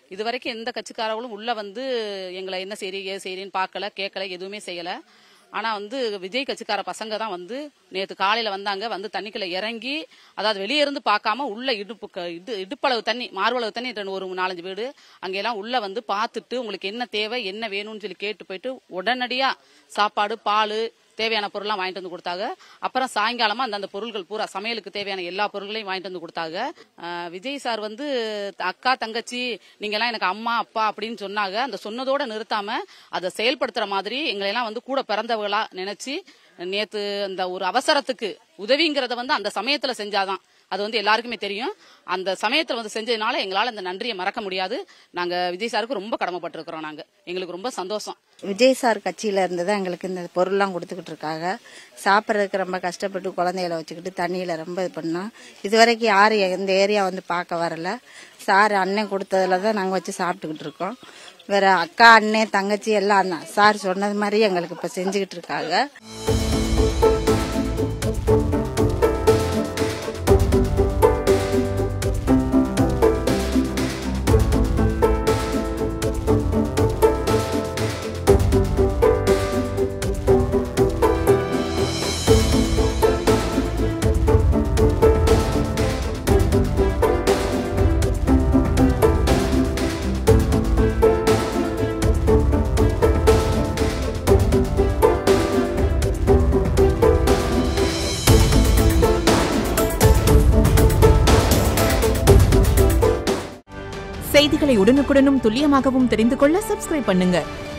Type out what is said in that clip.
இது வரைக்கும் எந்த கட்சிக்காரர்களும் உள்ள வந்து எங்களை என்ன செய்றீ ஏது செய்றீன்னு பார்க்கல கேட்கல எதுவுமே செய்யல ஆனா வந்து விஜய் கட்சிக்கார பசங்க தான் வந்து நேத்து காலையில வந்தாங்க வந்து தண்ணிக்குள்ள இறங்கி அதாவது வெளியே இருந்து பார்க்காம உள்ள இடுப்பு க- இடு இடுப்பளவு தண்ணி மார்பளவு தண்ணி ரெண்டு ஒரு நாலஞ்சு வீடு அங்கெல்லாம் உள்ள வந்து பார்த்துட்டு உங்களுக்கு என்ன தேவை என்ன வேணும்னு சொல்லி கேட்டு போயிட்டு உடனடியா சாப்பாடு பால் தேவையான பொருள்லாம் வாங்கிட்டு வந்து கொடுத்தாங்க அப்புறம் சாயங்காலமா அந்தந்த பொருள்கள் பூரா சமையலுக்கு தேவையான எல்லா பொருள்களையும் வாங்கிட்டு வந்து கொடுத்தாங்க அஹ் விஜய் சார் வந்து அக்கா தங்கச்சி நீங்கெல்லாம் எனக்கு அம்மா அப்பா அப்படின்னு சொன்னாங்க அந்த சொன்னதோட நிறுத்தாம அதை செயல்படுத்துற மாதிரி எங்களை எல்லாம் வந்து கூட பிறந்தவங்களா நினைச்சு நேத்து அந்த ஒரு அவசரத்துக்கு உதவிங்கிறத வந்து அந்த சமயத்துல செஞ்சாதான் அது வந்து எல்லாருக்குமே தெரியும் அந்த சமயத்துல வந்து செஞ்சதுனால எங்களால அந்த நன்றியை மறக்க முடியாது நாங்க விஜய் சாருக்கு ரொம்ப கடமைப்பட்டிருக்கிறோம் நாங்க எங்களுக்கு ரொம்ப சந்தோஷம் விஜய் சார் கட்சியில இருந்து தான் எங்களுக்கு இந்த பொருள்லாம் கொடுத்துக்கிட்டு இருக்காங்க சாப்பிட்றதுக்கு ரொம்ப கஷ்டப்பட்டு குழந்தைகளை வச்சுக்கிட்டு தண்ணியில ரொம்ப இது பண்ணோம் இது வரைக்கும் யாரும் இந்த ஏரியா வந்து பார்க்க வரல சார் அண்ணன் கொடுத்ததுல தான் நாங்கள் வச்சு சாப்பிட்டுக்கிட்டு இருக்கோம் வேற அக்கா அண்ணன் தங்கச்சி எல்லாம் தான் சார் சொன்னது மாதிரி எங்களுக்கு இப்போ செஞ்சுக்கிட்டு இருக்காங்க செய்திகளை உடனுக்குடனும் துல்லியமாகவும் தெரிந்து கொள்ள சப்ஸ்கிரைப் பண்ணுங்க